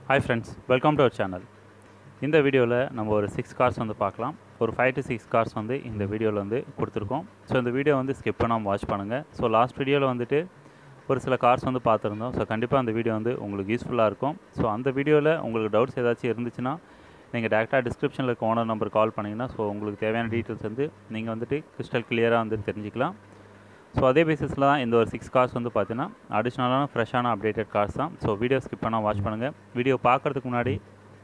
hi friends welcome to our channel இந்த வீடியோவில் நம்ம ஒரு சிக்ஸ் கார்ஸ் வந்து பார்க்கலாம் ஒரு ஃபைவ் டு சிக்ஸ் கார்ஸ் வந்து இந்த வீடியோவில் வந்து கொடுத்துருக்கோம் ஸோ இந்த வீடியோ வந்து ஸ்கிப் பண்ணாமல் வாட்ச் பண்ணுங்கள் ஸோ லாஸ்ட் வீடியோவில் வந்துட்டு ஒரு சில கார்ஸ் வந்து பார்த்துருந்தோம் ஸோ கண்டிப்பாக அந்த வீடியோ வந்து உங்களுக்கு யூஸ்ஃபுல்லாக இருக்கும் ஸோ அந்த வீடியோவில் உங்களுக்கு டவுட்ஸ் ஏதாச்சும் இருந்துச்சுன்னா நீங்கள் டேரெக்டாக டிஸ்கிரிப்ஷனில் இருக்க ஓனர் நம்பர் கால் பண்ணிங்கன்னா ஸோ உங்களுக்கு தேவையான டீட்டெயில்ஸ் வந்து நீங்கள் வந்துட்டு கிறிஸ்டல் கிளியராக வந்து தெரிஞ்சுக்கலாம் ஸோ அதே பேசிஸில் தான் இந்த ஒரு சிக்ஸ் கார்ஸ் வந்து பார்த்தீங்கன்னா அடிஷ்னலான ஃப்ரெஷ்ஷான அப்டேட்டட் கார்ஸ் தான் ஸோ வீடியோ ஸ்கிப் பண்ணால் வாட்ச் பண்ணுங்கள் வீடியோ பார்க்குறதுக்கு முன்னாடி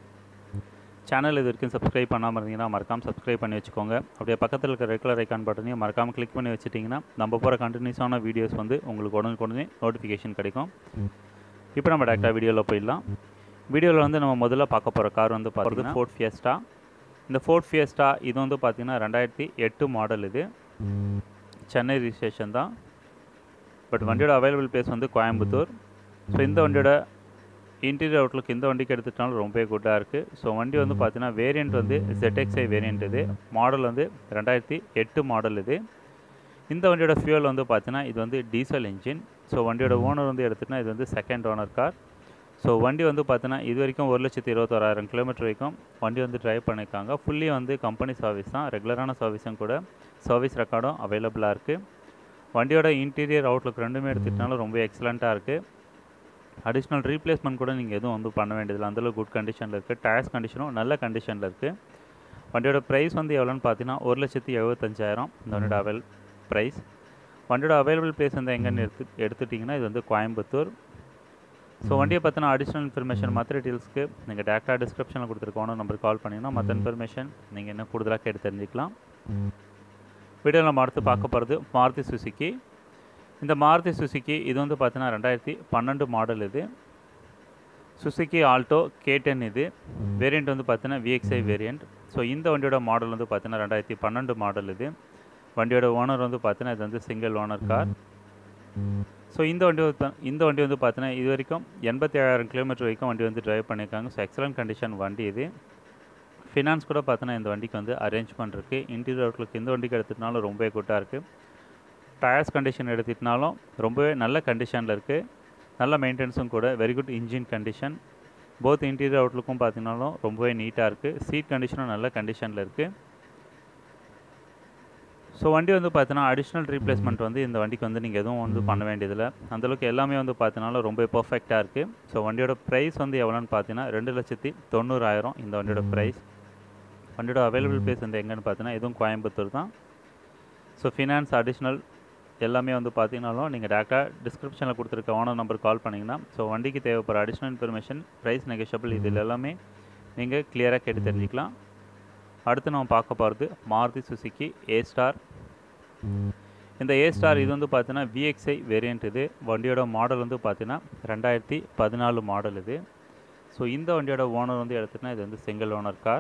சேனல் இது வரைக்கும் சப்ஸ்கிரைப் பண்ணாமல் இருந்தீங்கன்னா மறக்காமல் சப்ஸ்கிரைப் பண்ணி வச்சுக்கோங்க அப்படியே பக்கத்தில் இருக்க ரெகுலர் ஐக்கான் பட்டனையும் மறக்காமல் கிளிக் பண்ணி வச்சுட்டிங்கன்னா நம்ம போகிற கண்டினியூஸான வீடியோஸ் வந்து உங்களுக்கு உடனுக்குடனே நோட்டிஃபிகேஷன் கிடைக்கும் இப்போ நம்ம டேரெக்டாக வீடியோவில் போயிடலாம் வீடியோவில் வந்து நம்ம முதல்ல பார்க்க போகிற கார் வந்து பார்த்தீங்கன்னா ஃபோர்ட் ஃபியஸ்டா இந்த ஃபோர்ட் ஃபியஸ்டா இது வந்து பார்த்தீங்கன்னா ரெண்டாயிரத்தி எட்டு மாடல் இது சென்னை ரிஜிஸ்ட்ரேஷன் தான் பட் வண்டியோட அவைலபிள் பிளேஸ் வந்து கோயம்புத்தூர் ஸோ இந்த வண்டியோட இன்டீரியர் அவுட்லுக் இந்த வண்டிக்கு எடுத்துட்டாலும் ரொம்பவே குட்டாக இருக்குது ஸோ வண்டி வந்து பார்த்தீங்கன்னா வேரியண்ட் வந்து ZXi வேரியண்ட் இது மாடல் வந்து ரெண்டாயிரத்தி எட்டு மாடல் இது இந்த வண்டியோட ஃபியூல் வந்து பார்த்தீங்கன்னா இது வந்து டீசல் இன்ஜின் ஸோ வண்டியோட ஓனர் வந்து எடுத்துகிட்டா இது வந்து செகண்ட் ஓனர் கார் ஸோ வண்டி வந்து பார்த்தீங்கன்னா இது வரைக்கும் ஒரு லட்சத்தி இருபத்தோராயிரம் கிலோமீட்டர் வரைக்கும் வண்டி வந்து ட்ரைவ் பண்ணியிருக்காங்க ஃபுல்லி வந்து கம்பெனி சர்வீஸ் தான் ரெகுலரான சர்வீஸும் கூட சர்வீஸ் ரெக்கார்டும் அவைலபிளாக இருக்குது வண்டியோட இன்டீரியர் அவுட்லுக் ரெண்டுமே எடுத்துக்கிட்டாலும் ரொம்ப எக்ஸலண்ட்டாக இருக்குது அடிஷ்னல் ரீப்ளேஸ்மெண்ட் கூட நீங்கள் எதுவும் வந்து பண்ண வேண்டியதில்லை அந்தளவுக்கு குட் கண்டிஷனில் இருக்குது டயர்ஸ் கண்டிஷனும் நல்ல கண்டிஷனில் இருக்குது வண்டியோட ப்ரைஸ் வந்து எவ்வளோன்னு பார்த்தீங்கன்னா ஒரு லட்சத்தி எழுபத்தஞ்சாயிரம் இந்த வண்டியோட அவைல் ப்ரைஸ் வண்டியோட அவைலபிள் பிளேஸ் வந்து எங்கன்னு எடுத்து எடுத்துட்டிங்கன்னா இது வந்து கோயம்புத்தூர் ஸோ வண்டியை பற்றின அடிஷ்னல் இன்ஃபர்மேஷன் மற்ற டீட்டெயில்ஸ்க்கு நீங்கள் டேரெக்டாக டிஸ்கிரிப்ஷனில் கொடுத்துருக்கோம் நம்பருக்கு கால் பண்ணிங்கன்னா மற்ற இன்ஃபர்மேஷன் நீங்கள் என்ன கூடுதலாக கேட்டு தெரிஞ்சுக்கலாம் வீடியோவில் நம்ம அடுத்து பார்க்க போகிறது மாருதி சுசுக்கி இந்த மாருதி சுசுக்கி இது வந்து பார்த்தீங்கன்னா ரெண்டாயிரத்தி பன்னெண்டு மாடல் இது சுசுக்கி ஆல்டோ கே டென் இது வேரியண்ட் வந்து பார்த்தீங்கன்னா விஎக்ஸ்ஐ வேரியண்ட் ஸோ இந்த வண்டியோட மாடல் வந்து பார்த்தீங்கன்னா ரெண்டாயிரத்தி பன்னெண்டு மாடல் இது வண்டியோட ஓனர் வந்து பார்த்தீங்கன்னா இது வந்து சிங்கிள் ஓனர் கார் ஸோ இந்த வண்டி வந்து இந்த வண்டி வந்து பார்த்தீங்கன்னா இது வரைக்கும் எண்பத்தி ஏழாயிரம் கிலோமீட்டர் வரைக்கும் வண்டி வந்து டிரைவ் பண்ணியிருக்காங்க ஸோ எக்ஸலண்ட் கண்டிஷன் வண்டி இது ஃபினான்ஸ் கூட பார்த்தீங்கன்னா இந்த வண்டிக்கு வந்து அரேஞ்ச்மெண்ட் இருக்குது இன்டீரியர் அவுட்லுக் இந்த வண்டிக்கு எடுத்துட்டாலும் ரொம்பவே குட்டாக இருக்குது டயர்ஸ் கண்டிஷன் எடுத்துட்டினாலும் ரொம்பவே நல்ல கண்டிஷனில் இருக்குது நல்ல மெயின்டெனன்ஸும் கூட very good engine condition both interior அவுட்லுக்கும் பார்த்தீங்கனாலும் ரொம்பவே நீட்டாக இருக்குது சீட் கண்டிஷனும் நல்ல கண்டிஷனில் இருக்குது ஸோ வண்டி வந்து பார்த்தீங்கன்னா அடிஷ்னல் ரீப்ளேஸ்மெண்ட் வந்து இந்த வண்டிக்கு வந்து நீங்கள் எதுவும் வந்து பண்ண வேண்டியதில்லை அந்தளவுக்கு எல்லாமே வந்து பார்த்தீங்கன்னா ரொம்ப பர்ஃபெக்டாக இருக்குது ஸோ வண்டியோட ப்ரைஸ் வந்து எவ்வளோன்னு பார்த்தீங்கன்னா ரெண்டு லட்சத்தி தொண்ணூறாயிரம் இந்த வண்டியோட ப்ரைஸ் வண்டியோட அவைலபிள் பிளேஸ் வந்து எங்கன்னு பார்த்தீங்கன்னா இதுவும் கோயம்புத்தூர் தான் ஸோ ஃபினான்ஸ் அடிஷ்னல் எல்லாமே வந்து பார்த்தீங்கனாலும் நீங்கள் டேரெக்டாக டிஸ்கிரிப்ஷனில் கொடுத்துருக்க ஓனர் நம்பர் கால் பண்ணிங்கன்னா ஸோ வண்டிக்கு தேவைப்படுற அடிஷ்னல் இன்ஃபர்மேஷன் ப்ரைஸ் நெகஷபிள் இதில் எல்லாமே நீங்கள் கிளியராக கேட்டு தெரிஞ்சுக்கலாம் அடுத்து நம்ம பார்க்க போகிறது மாருதி சுசுக்கி ஏ ஸ்டார் இந்த ஏ ஸ்டார் இது வந்து பார்த்தீங்கன்னா விஎக்ஸ்ஐ வேரியண்ட் இது வண்டியோட மாடல் வந்து பார்த்தீங்கன்னா ரெண்டாயிரத்தி பதினாலு மாடல் இது ஸோ இந்த வண்டியோட ஓனர் வந்து எடுத்துகிட்டா இது வந்து சிங்கிள் ஓனர் கார்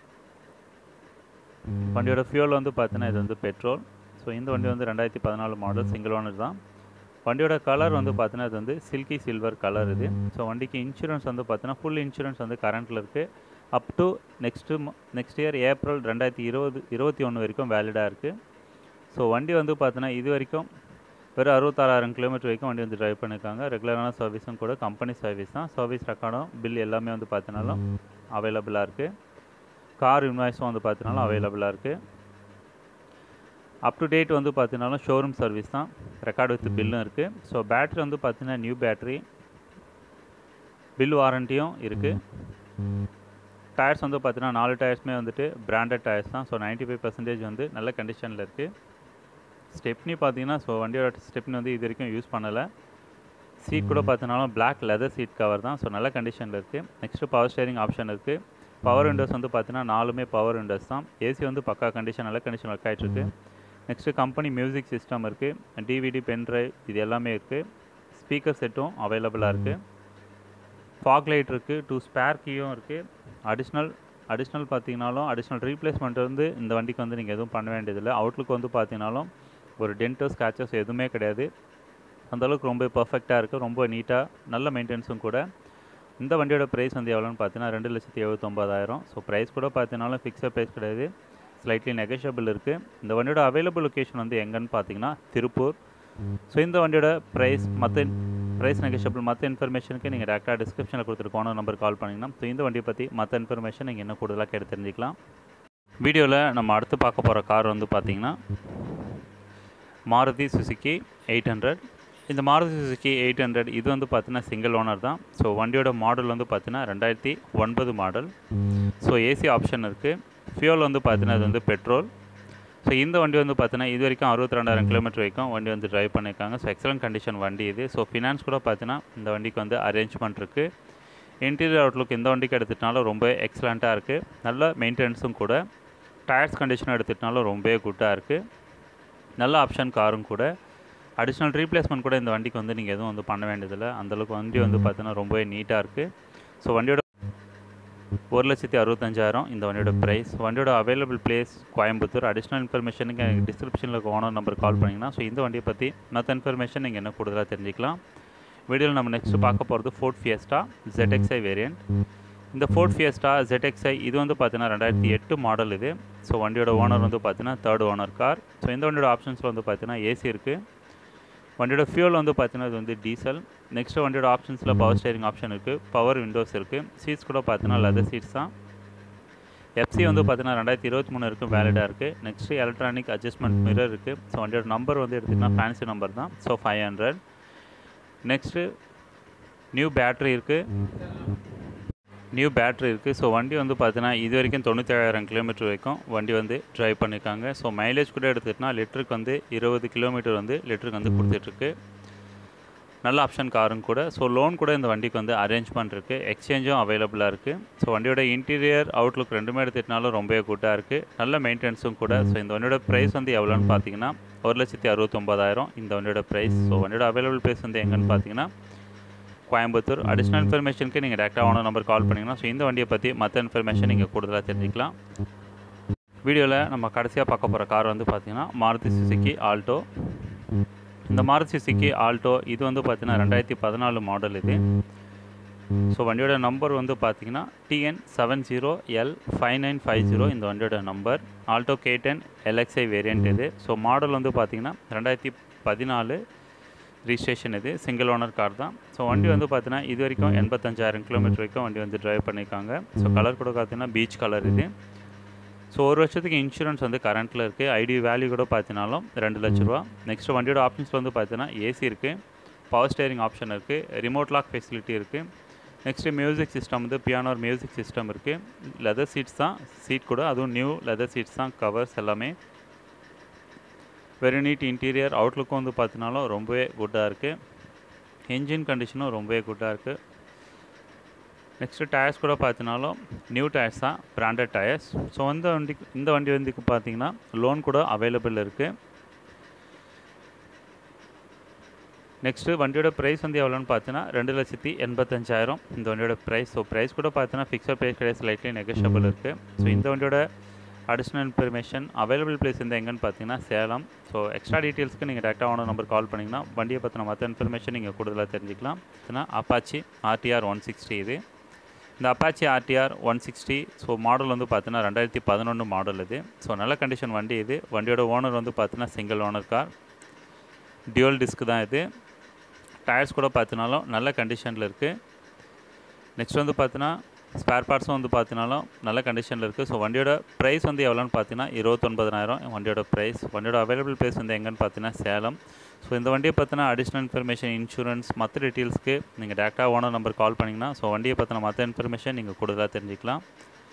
வண்டியோட ஃபியூல் வந்து பார்த்தீங்கன்னா இது வந்து பெட்ரோல் ஸோ இந்த வண்டி வந்து ரெண்டாயிரத்தி பதினாலு மாடல் சிங்கிள் ஓனர் தான் வண்டியோட கலர் வந்து பார்த்தீங்கன்னா இது வந்து சில்கி சில்வர் கலர் இது ஸோ வண்டிக்கு இன்சூரன்ஸ் வந்து பார்த்தீங்கன்னா ஃபுல் இன்சூரன்ஸ் வந்து கரண்ட்டில் இருக்குது up to next next year April ரெண்டாயிரத்தி இருபது இருபத்தி ஒன்று வரைக்கும் வேலிடாக இருக்குது ஸோ வண்டி வந்து பார்த்தீங்கன்னா இது வரைக்கும் வெறும் அறுபத்தாறாயிரம் கிலோமீட்டர் வரைக்கும் வண்டி வந்து டிரைவ் பண்ணியிருக்காங்க ரெகுலரான சர்வீஸும் கூட கம்பெனி சர்வீஸ் தான் சர்வீஸ் ரெக்கார்டும் பில் எல்லாமே வந்து பார்த்தீங்கனாலும் அவைலபிளாக இருக்குது கார் இன்வாய்ஸும் வந்து பார்த்தீங்கனாலும் அவைலபிளாக இருக்குது அப் டு டேட் வந்து பார்த்தீங்கனாலும் ஷோரூம் சர்வீஸ் தான் ரெக்கார்டு வித் பில்லும் இருக்குது ஸோ பேட்ரி வந்து பார்த்தீங்கன்னா நியூ பேட்ரி பில் வாரண்ட்டியும் இருக்குது டயர்ஸ் வந்து பார்த்தீங்கன்னா நாலு டயர்ஸுமே வந்துட்டு பிராண்டட் டயர்ஸ் தான் ஸோ நைன்ட்டி ஃபைவ் பர்சன்டேஜ் வந்து நல்ல கண்டிஷனில் இருக்குது ஸ்டெப்னி பார்த்தீங்கன்னா ஸோ வண்டியோட ஸ்டெப்னி வந்து இது வரைக்கும் யூஸ் பண்ணலை சீட் கூட பார்த்தீங்கன்னாலும் பிளாக் லெதர் சீட் கவர் தான் ஸோ நல்ல கண்டிஷனில் இருக்குது நெக்ஸ்ட்டு பவர் ஸ்டேரிங் ஆப்ஷன் இருக்குது பவர் விண்டோஸ் வந்து பார்த்தீங்கன்னா நாலுமே பவர் விண்டோஸ் தான் ஏசி வந்து பக்கா கண்டிஷன் நல்ல கண்டிஷன் ஒர்க் ஆகிட்டுருக்கு நெக்ஸ்ட்டு கம்பெனி மியூசிக் சிஸ்டம் இருக்குது டிவிடி பென் ட்ரைவ் இது எல்லாமே இருக்குது ஸ்பீக்கர் செட்டும் அவைலபிளாக இருக்குது ஃபாக் லைட் இருக்குது டூ ஸ்பேர் கீயும் இருக்குது அடிஷ்னல் அடிஷ்னல் பார்த்தீங்கனாலும் அடிஷ்னல் ரீப்ளேஸ்மெண்ட் வந்து இந்த வண்டிக்கு வந்து நீங்கள் எதுவும் பண்ண வேண்டியதில்லை அவுட்லுக் வந்து பார்த்தீங்கனாலும் ஒரு டென்ட்டோ ஸ்க்ராச்சஸ் எதுவுமே கிடையாது அந்தளவுக்கு ரொம்ப பர்ஃபெக்டாக இருக்குது ரொம்ப நீட்டாக நல்ல மெயின்டெனன்ஸும் கூட இந்த வண்டியோட ப்ரைஸ் வந்து எவ்வளோன்னு பார்த்தீங்கன்னா ரெண்டு லட்சத்தி எழுபத்தொம்பதாயிரம் ஸோ ப்ரைஸ் கூட பார்த்தீங்கன்னாலும் ஃபிக்ஸட் ப்ரைஸ் கிடையாது ஸ்லைட்லி நெகஷியபிள் இருக்குது இந்த வண்டியோட அவைலபிள் லொக்கேஷன் வந்து எங்கன்னு பார்த்தீங்கன்னா திருப்பூர் ஸோ இந்த வண்டியோட ப்ரைஸ் மற்ற ப்ரைஸ் நெகோஷியபிள் மற்ற இன்ஃபர்மேஷனுக்கு நீங்கள் டேரெக்டாக டிஸ்கிரிப்ஷனில் கொடுத்துருக்கோம் நம்பர் கால் பண்ணிங்கன்னா ஸோ இந்த வண்டியை பற்றி மற்ற இன்ஃபர்மேஷன் நீங்கள் இன்னும் கூடுதலாக கேட்டு தெரிஞ்சுக்கலாம் வீடியோவில் நம்ம அடுத்து பார்க்க போகிற கார் வந்து பார்த்திங்கன்னா மாருதி சுசுக்கி எயிட் ஹண்ட்ரட் இந்த மாருதி சுசுக்கி எயிட் ஹண்ட்ரட் இது வந்து பார்த்தீங்கன்னா சிங்கிள் ஓனர் தான் ஸோ வண்டியோட மாடல் வந்து பார்த்தீங்கன்னா ரெண்டாயிரத்தி ஒன்பது மாடல் ஸோ ஏசி ஆப்ஷன் இருக்குது ஃபியூல் வந்து பார்த்தீங்கன்னா இது வந்து பெட்ரோல் ஸோ இந்த வண்டி வந்து பார்த்தீங்கன்னா இது வரைக்கும் அறுபத்தி ரெண்டாயிரம் கிலோமீட்டர் வரைக்கும் வண்டி வந்து டிரைவ் பண்ணியிருக்காங்க ஸோ எக்ஸலண்ட் கண்டிஷன் வண்டி இது ஸோ ஃபினான்ஸ் கூட பார்த்தீங்கன்னா இந்த வண்டிக்கு வந்து அரேஞ்ச்மெண்ட் இருக்குது இன்டீரியர் அவுட்லுக் இந்த வண்டிக்கு எடுத்துட்டாலும் ரொம்ப எக்ஸலண்ட்டாக இருக்குது நல்ல மெயின்டெனன்ஸும் கூட டயர்ஸ் கண்டிஷனும் எடுத்துட்டாலும் ரொம்பவே குட்டாக இருக்குது நல்ல ஆப்ஷன் காரும் கூட அடிஷ்னல் ரீப்ளேஸ்மெண்ட் கூட இந்த வண்டிக்கு வந்து நீங்கள் எதுவும் வந்து பண்ண வேண்டியதில்லை அந்தளவுக்கு வண்டி வந்து பார்த்தீங்கன்னா ரொம்பவே நீட்டாக இருக்குது ஸோ வண்டியோட ஒரு லட்சத்தி அறுபத்தஞ்சாயிரம் இந்த வண்டியோட ப்ரைஸ் வண்டியோட அவைலபிள் பிளேஸ் கோயம்புத்தூர் அடிஷ்னல் இன்ஃபர்மேஷனுக்கு எனக்கு டிஸ்கிரிப்ஷனில் இருக்க ஓனர் நம்பர் கால் பண்ணிங்கன்னா ஸோ இந்த வண்டியை பற்றி மற்ற இன்ஃபர்மேஷன் நீங்கள் என்ன கூடுதலாக தெரிஞ்சுக்கலாம் வீடியோவில் நம்ம நெக்ஸ்ட் பார்க்க போகிறது ஃபோர்ட் ஃபியஸ்டா ZXi வேரியண்ட் இந்த ஃபோர்ட் ஃபியஸ்டா ZXi இது வந்து பார்த்தீங்கன்னா ரெண்டாயிரத்தி எட்டு மாடல் இது ஸோ வண்டியோட ஓனர் வந்து பார்த்தீங்கன்னா தேர்ட் ஓனர் கார் ஸோ இந்த வண்டியோட ஆப்ஷன்ஸில் வந்து பார்த்தீங்கன்னா ஏசி இருக்குது வண்டியோட ஃபியூல் வந்து பார்த்தீங்கன்னா இது வந்து டீசல் நெக்ஸ்ட் வண்டியோட ஆப்ஷன்ஸில் பவர் ஸ்டேரிங் ஆப்ஷன் இருக்குது பவர் விண்டோஸ் இருக்குது சீட்ஸ் கூட பார்த்தீங்கன்னா லெதர் சீட்ஸ் தான் எஃப்சி வந்து பார்த்தீங்கன்னா ரெண்டாயிரத்தி இருபத்தி மூணு வரைக்கும் வேலிடாக இருக்குது நெக்ஸ்ட்டு எலக்ட்ரானிக் அட்ஜஸ்ட்மெண்ட் மிரர் இருக்குது ஸோ வண்டியோட நம்பர் வந்து எடுத்திங்கன்னா ஃபேன்சி நம்பர் தான் so five hundred next new battery இருக்குது நியூ பேட்ரி இருக்குது ஸோ வண்டி வந்து பார்த்தீங்கன்னா இது வரைக்கும் தொண்ணூற்றேழாயிரம் கிலோமீட்டர் வரைக்கும் வண்டி வந்து ட்ரைவ் பண்ணியிருக்காங்க ஸோ மைலேஜ் கூட எடுத்துகிட்டோம்னா லிட்டருக்கு வந்து இருபது கிலோமீட்டர் வந்து லிட்டருக்கு வந்து கொடுத்துட்ருக்கு நல்ல ஆப்ஷன் காரும் கூட ஸோ லோன் கூட இந்த வண்டிக்கு வந்து அரேஞ்ச்மெண்ட் இருக்குது எக்ஸ்சேஞ்சும் அவைலபிளாக இருக்குது ஸோ வண்டியோட இன்டீரியர் அவுட்லுக் ரெண்டுமே எடுத்துகிட்டனாலும் ரொம்பவே குட்டாக இருக்குது நல்ல மெயின்டெனன்ஸும் கூட ஸோ இந்த வண்டியோட ப்ரைஸ் வந்து எவ்வளோன்னு பார்த்தீங்கன்னா ஒரு லட்சத்தி அறுபத்தொம்பதாயிரம் இந்த வண்டியோட ப்ரைஸ் ஸோ வண்டியோட அவைலபிள் ப்ரைஸ் வந்து எங்கன்னு பார்த்தீங்கன்னா கோயம்புத்தூர் அடிஷ்னல் இன்ஃபர்மேஷனுக்கு நீங்கள் டேரெக்டாக ஓனர் நம்பர் கால் பண்ணிங்கன்னா ஸோ இந்த வண்டியை பற்றி மற்ற இன்ஃபர்மேஷன் நீங்கள் கூடுதலாக தெரிஞ்சுக்கலாம் வீடியோவில் நம்ம கடைசியாக பார்க்க போகிற கார் வந்து பார்த்தீங்கன்னா மாருதி சுசுக்கி ஆல்டோ இந்த மாருதி சுசுக்கி ஆல்டோ இது வந்து பார்த்தீங்கன்னா ரெண்டாயிரத்தி பதினாலு மாடல் இது ஸோ வண்டியோட நம்பர் வந்து பார்த்தீங்கன்னா TN seven zero L five nine five zero இந்த வண்டியோட number Alto K ten LXi variant இது ஸோ மாடல் வந்து பார்த்தீங்கன்னா ரெண்டாயிரத்தி பதினாலு ரிஜிஸ்ட்ரேஷன் இது சிங்கிள் ஓனர் கார் தான் ஸோ வண்டி வந்து பார்த்தீங்கன்னா இது வரைக்கும் எண்பத்தஞ்சாயிரம் கிலோமீட்டர் வரைக்கும் வண்டி வந்து டிரைவ் பண்ணியிருக்காங்க ஸோ கலர் கூட பார்த்தீங்கன்னா பீச் கலர் இது ஸோ ஒரு வருஷத்துக்கு இன்சூரன்ஸ் வந்து கரண்ட்டில் இருக்குது ஐடி வேல்யூ கூட பார்த்தினாலும் ரெண்டு லட்ச ரூபா நெக்ஸ்ட் வண்டியோட ஆப்ஷன்ஸ் வந்து பார்த்தீங்கன்னா ஏசி இருக்குது பவர் ஸ்டேரிங் ஆப்ஷன் இருக்குது ரிமோட் லாக் ஃபெசிலிட்டி இருக்குது நெக்ஸ்ட்டு மியூசிக் சிஸ்டம் வந்து பியானோ மியூசிக் சிஸ்டம் இருக்குது லெதர் சீட்ஸ் தான் சீட் கூட அதுவும் நியூ லெதர் சீட்ஸ் தான் கவர்ஸ் எல்லாமே வெரி நீட் இன்டீரியர் அவுட்லுக்கும் வந்து பார்த்தினாலும் ரொம்பவே குட்டாக இருக்குது என்ஜின் கண்டிஷனும் ரொம்பவே குட்டாக இருக்குது நெக்ஸ்ட்டு டயர்ஸ் கூட பார்த்தினாலும் நியூ டயர்ஸ் தான் பிராண்டட் டயர்ஸ் ஸோ இந்த வண்டிக்கு இந்த வண்டி வந்து பார்த்தீங்கன்னா லோன் கூட அவைலபிள் இருக்குது நெக்ஸ்ட்டு வண்டியோட ப்ரைஸ் வந்து எவ்வளோன்னு பார்த்தீங்கன்னா ரெண்டு லட்சத்தி எண்பத்தஞ்சாயிரம் இந்த வண்டியோட ப்ரைஸ் ஸோ ப்ரைஸ் கூட பார்த்தீங்கன்னா ஃபிக்ஸட் ப்ரைஸ் கிடையாது ஸ்லைட்லி நெகோஷியபிள் இருக்குது ஸோ இந்த வண்டியோட அடிஷ்னல் இன்ஃபர்மேஷன் அவைலபிள் பிளேஸ் வந்து எங்கன்னு பார்த்தீங்கன்னா சேலம் ஸோ எக்ஸ்ட்ரா டீட்டெயில்ஸ்க்கு நீங்கள் டேரெக்டாக ஓனர் நம்பர் கால் பண்ணிங்கன்னா வண்டியை பற்றின மற்ற இன்ஃபர்மேஷன் நீங்கள் கூடுதலாக தெரிஞ்சுக்கலாம் ஏன்னா அப்பாச்சி ஆர்டிஆர் ஒன் சிக்ஸ்டி இது இந்த Apache RTR one sixty so model வந்து பார்த்தீங்கன்னா ரெண்டாயிரத்தி பதினொன்று மாடல் இது ஸோ நல்ல கண்டிஷன் வண்டி இது வண்டியோட ஓனர் வந்து பார்த்தீங்கன்னா single owner car dual disc தான் இது டயர்ஸ் கூட பார்த்தினாலும் நல்ல கண்டிஷனில் இருக்குது நெக்ஸ்ட் வந்து பார்த்தீங்கன்னா ஸ்பேர் பார்ட்ஸும் வந்து பார்த்தினாலும் நல்ல கண்டிஷனில் இருக்குது ஸோ வண்டியோட ப்ரைஸ் வந்து எவ்வளோன்னு பார்த்தீங்கன்னா இருபத்தொன்பதாயிரம் வண்டியோட ப்ரைஸ் வண்டியோட அவைலபிள் ப்ரைஸ் வந்து எங்கன்னு பார்த்தீங்கன்னா சேலம் ஸோ இந்த வண்டியை பற்றின அடிஷ்னல் இன்ஃபர்மேஷன் இன்சூரன்ஸ் மற்ற டீட்டெயில்ஸ்க்கு நீங்கள் டேரெக்டாக ஓனர் நம்பர் கால் பண்ணிங்கன்னா ஸோ வண்டியை பற்றின மற்ற இன்ஃபர்மேஷன் நீங்கள் கூடுதலாக தெரிஞ்சுக்கலாம்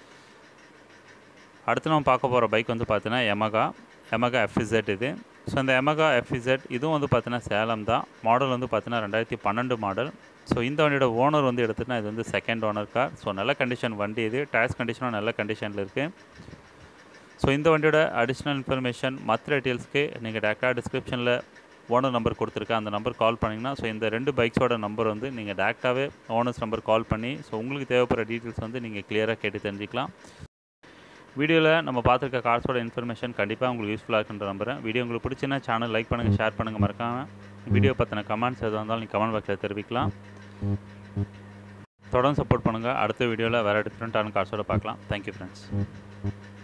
அடுத்து நம்ம பார்க்க போகிற பைக் வந்து பார்த்தீங்கன்னா எமகா எமகா எஃப்இசட் இது ஸோ இந்த எமகா எஃப்இசட் இதுவும் வந்து பார்த்தீங்கன்னா சேலம் தான் மாடல் வந்து பார்த்தீங்கன்னா ரெண்டாயிரத்தி பன்னெண்டு மாடல் ஸோ இந்த வண்டியோட ஓனர் வந்து எடுத்துகிட்டா இது வந்து செகண்ட் ஓனர் கார் ஸோ நல்ல கண்டிஷன் வண்டி இது டயர்ஸ் கண்டிஷனும் நல்ல கண்டிஷனில் இருக்குது ஸோ இந்த வண்டியோட அடிஷ்னல் இன்ஃபர்மேஷன் மற்ற டீட்டெயில்ஸ்க்கு நீங்கள் டேரெக்டாக டிஸ்கிரிப்ஷனில் ஓனர் நம்பர் கொடுத்துருக்கேன் அந்த நம்பர் கால் பண்ணிங்கன்னா ஸோ இந்த ரெண்டு பைக்ஸோட நம்பர் வந்து நீங்கள் டேரெக்டாகவே ஓனர்ஸ் நம்பர் கால் பண்ணி ஸோ உங்களுக்கு தேவைப்படுற டீட்டெயில்ஸ் வந்து நீங்கள் கிளியராக கேட்டு தெரிஞ்சுக்கலாம் வீடியோவில் நம்ம பார்த்துருக்க கார்ஸோட இன்ஃபர்மேஷன் கண்டிப்பாக உங்களுக்கு யூஸ்ஃபுல்லாக இருக்குன்ற நம்புறேன் வீடியோ உங்களுக்கு பிடிச்சினா சேனல் லைக் பண்ணுங்கள் ஷேர் பண்ணுங்கள் மறக்காமல் வீடியோ பற்றின கமெண்ட்ஸ் எதுவாக இருந்தாலும் நீங்கள் கமெண்ட் பாக்ஸில் தெரிவிக்கலாம் தொடர்ந்து சப்போர்ட் பண்ணுங்கள் அடுத்த வீடியோவில் வேறு டிஃப்ரெண்ட்டான கார்ஸோட பார்க்கலாம் தேங்க்யூ ஃப்ரெண்ட்ஸ்